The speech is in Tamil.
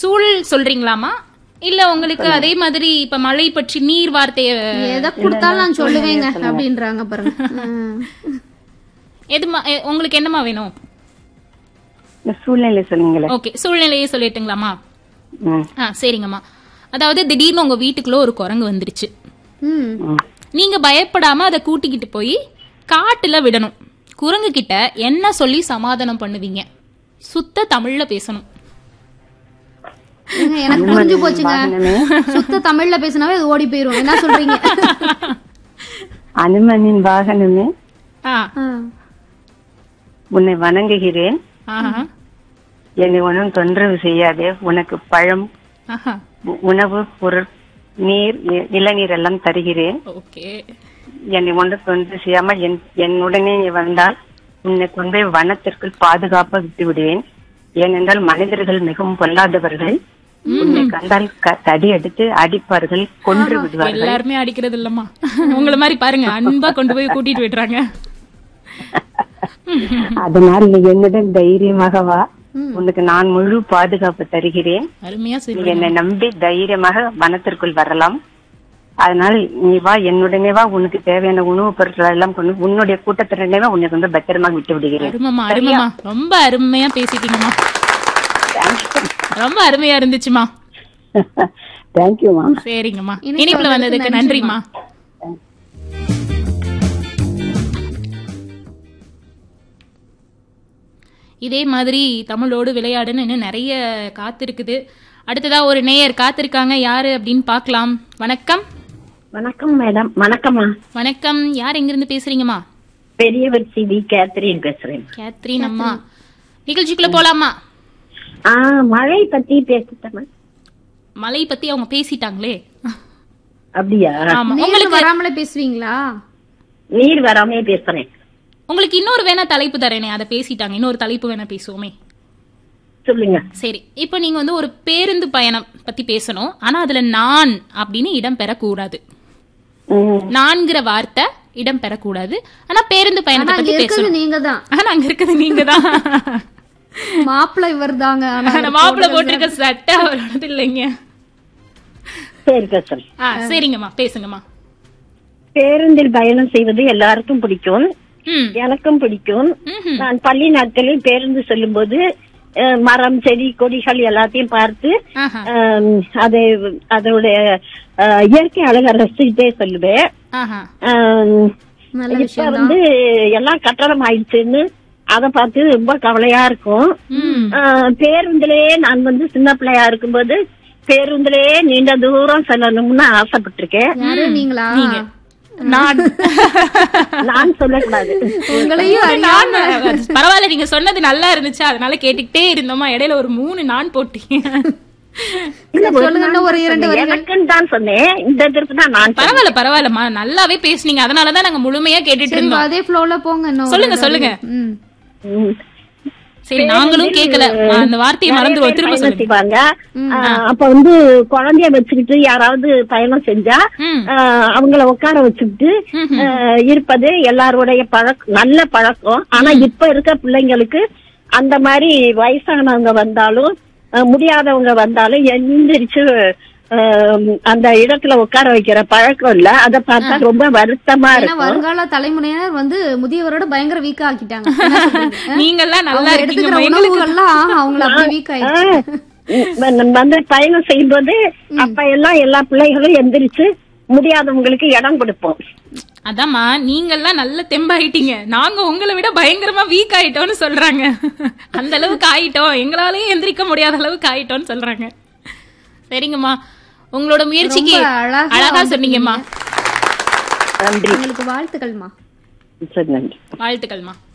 சூழ் சொல்றீங்களாமா இல்ல உங்களுக்கு அதே மாதிரி இப்ப மழை பற்றி நீர் வார்த்தைய எதை கொடுத்தாலும் நான் சொல்லுவேங்க அப்படின்றாங்க பாருங்க ம். எதுமா எ- உங்களுக்கு என்னமா வேணும் இந்த சூழ்நிலை சொன்னீங்களே ஓகே சூழ்நிலையே சொல்லிட்டுங்களாமா ம், ஆ சரிங்கம்மா அதாவது திடீர்னு உங்க வீட்டுக்குள்ள ஒரு குரங்கு வந்துருச்சு ம். ம். நீங்க பயப்படாம அதை கூட்டிக்கிட்டு போய் காட்டுல விடணும் குரங்கு கிட்ட என்ன சொல்லி சமாதானம் பண்ணுவீங்க சுத்த தமிழ்ல பேசணும் ஏங்க, எனக்கு புரிஞ்சு போச்சுங்க வாகனமே சுத்த தமிழ்ல பேசினாவே அது ஓடி போயிரும் என்ன சொல்றீங்க அனுமனின் வாகனமே ஆ ஆ. உன்னை வணங்குகிறேன் ஆஹா என்னை ஒன்றும் தொந்தரவு செய்யாதே உனக்கு பழம் ஆஹா உ- உணவு பொருள் நீர் இ- இளநீர் எல்லாம் தருகிறேன் ஓகே என்னை ஒன்றும் தொந்தரவு செய்யாமல் என் என்னுடனே நீ வந்தால் உன்னை கொண்டு போய் வனத்திற்குள் பாதுகாப்பாக விட்டு விடுவேன் ஏனென்றால் மனிதர்கள் மிகவும் பொல்லாதவர்கள் உன்னை கண்டால் க- தடி எடுத்து அடிப்பார்கள் கொன்று விடுவார்கள் எல்லாருமே அடிக்கிறது இல்லம்மா உங்களை மாதிரி பாருங்க அன்பா கொண்டு போய் கூட்டிட்டு விடுறாங்க அதனால் நீ என்னுடன் தைரியமாக வா உனக்கு நான் முழு பாதுகாப்பு தருகிறேன் அருமையா நீ சரி என்னை நம்பி தைரியமாக வனத்திற்குள் வரலாம் அதனால் நீ வா என்னுடனே வா உனக்கு தேவையான உணவுப் பொருட்கள் எல்லாம் கொண்டு உன்னுடைய கூட்டத்தினரே உன்னை வந்து பத்திரமாக விட்டு விடுகிறேன் அருமம்மா அருமம்மா ரொம்ப அருமையா பேசிட்டீங்கம்மா ரொம்ப அருமையா இருந்துச்சுமா தேங்க்யூமா சரிங்கம்மா இணைப்பு இனிப்புல வந்ததுக்கு வந்ததுக்கு நன்றிம்மா இதே மாதிரி தமிழோடு விளையாடுன்னு இன்னும் நிறைய காத்திருக்குது அடுத்ததா ஒரு நேயர் காத்திருக்காங்க யாரு அப்படின்னு பார்க்கலாம் வணக்கம் வணக்கம் மேடம் வணக்கம்மா வணக்கம் யார் எங்கிருந்து பேசுறீங்கம்மா பெரியவர் சிவி கேத்ரின் பேசுறேன் கேத்ரின் அம்மா நிகழ்ச்சிக்குள்ள போலாமா ஆ மழை பத்தி பேசிட்டேன் மலை பத்தி அவங்க பேசிட்டாங்களே அப்படியா ஆமா நீங்களும் உங்களுக்கு வராமலே பேசுவீங்களா நீர் வராமே பேசுறேன் உங்களுக்கு இன்னொரு வேணா தலைப்பு தரேனே அதை பேசிட்டாங்க இன்னொரு தலைப்பு வேணா பேசுவோமே சொல்லுங்க சரி இப்போ நீங்க வந்து ஒரு பேருந்து பயணம் பத்தி பேசணும் ஆனா அதுல நான் அப்படின்னு இடம் பெறக்கூடாது ம், நான்கிற வார்த்தை இடம் பெறக்கூடாது ஆனா பேருந்து ஆனா பயணத்தை அங்க பத்தி இருக்கிறது பேசணும் நீங்க தான் ஆனா அங்க இருக்குது நீங்க தான் மாப்பிள்ளை இவர் தாங்க மாப்பிள்ள போட்டிருக்க சட்டை அவரோடது இல்லைங்க சரி பேசுறேன் ஆ சரிங்கம்மா பேசுங்கம்மா பேருந்தில் பயணம் செய்வது எல்லாருக்கும் பிடிக்கும் ம் எனக்கும் பிடிக்கும் ம்ஹும். நான் பள்ளி நாட்களில் பேருந்து செல்லும்போது அஹ், மரம் செடி கொடிகள் எல்லாத்தையும் பார்த்து ஆஹா அஹ், அதை அதோடைய அஹ், இயற்கை அழகை ரசிச்சுட்டே சொல்லுவேன் ஆஹா அஹ், நல்ல இப்ப விஷயம் வந்து எல்லாம் கட்டடம் ஆயிடுச்சுன்னு அத பார்த்து ரொம்ப கவலையா இருக்கும் ம் ஆஹ் பேருந்துலயே நான் வந்து சின்ன பிள்ளையா இருக்கும்போது பேருந்துலயே நீண்ட தூரம் செல்லணும்னு ஆசைப்பட்டிருக்கேன் யாரு நீங்களா நீங்க நான் நான் சொல்லக்கூடாது உங்களையும் நான் பரவாயில்ல நீங்க சொன்னது நல்லா இருந்துச்சு அதனால கேட்டுக்கிட்டே இருந்தோமா இடையில ஒரு மூணு நான் போட்டீங்க இல்ல, ஒரு சொல்லுங்க, இன்னும் ஒரு இரண்டு நாள் வரிகள். எனக்குன்னு தான் சொன்னேன் இந்த இதற்கு தான் நான் சொன்னேன். பரவாயில்ல பரவாயில்லம்மா நல்லாவே பேசுனீங்க அதனாலதான் நாங்க முழுமையா கேட்டுட்டு சரி இருந்தோம் அதே ஃப்ளோல போங்க இன்னும் சொல்லுங்க, ஒரு சொல்லுங்க. ம். ம். சரி நாங்களும் கேட்கல அந்த வார்த்தையை நிறைய மறந்துடுவோம் பேர் திரும்ப பயணம் சொல்லுங்க செய்வாங்க ஆஹ் அப்ப வந்து குழந்தைய வச்சுக்கிட்டு யாராவது பயணம் செஞ்சா ம். ஆஹ் அவங்கள உட்கார வச்சுக்கிட்டு ஆஹ் இருப்பது எல்லாருடைய பழக்கம் நல்ல பழக்கம் ஆனா இப்ப இருக்க பிள்ளைங்களுக்கு அந்த மாதிரி வயசானவங்க வந்தாலும் ஆஹ் முடியாதவங்க வந்தாலும் எந்திரிச்சு ஆஹ் அந்த இடத்துல உட்கார வைக்கிற பழக்கம் இல்ல அத பார்த்தா ரொம்ப வருத்தமா ஏன்னா இருக்கும் வருங்கால தலைமுறையினர் வந்து முதியவரோட பயங்கர வீக்கா ஆக்கிட்டாங்க என்ன சொல்றீங்க? நீங்க எல்லாம் நல்லா அவங்க எடுத்துக்கிற இருக்கீங்க எங்களுக்கு உணவுகள்லாம் அவங்கள அப்படி வீக் ஆயிடுச்சு ஆஹ் நம்ம வந்து பயணம் செய்யும்போது அப்ப எல்லாம் எல்லா பிள்ளைகளும் எந்திரிச்சு முடியாதவங்களுக்கு இடம் கொடுப்போம் அதாம்மா நீங்க எல்லாம் நல்ல தெம்பாயிட்டீங்க நாங்க உங்களை விட பயங்கரமா வீக் ஆயிட்டோம்னு சொல்றாங்க அந்த அளவுக்கு ஆயிட்டோம் எங்களாலயும் எந்திரிக்க முடியாத அளவுக்கு ஆயிட்டோம்னு சொல்றாங்க சரிங்கம்மா உங்களோட முயற்சிக்கு ரொம்ப அழகா அழகா வந்து சொன்னீங்கம்மா நன்றி உங்களுக்கு வாழ்த்துக்கள்மா சரி நன்றி வாழ்த்துக்கள்மா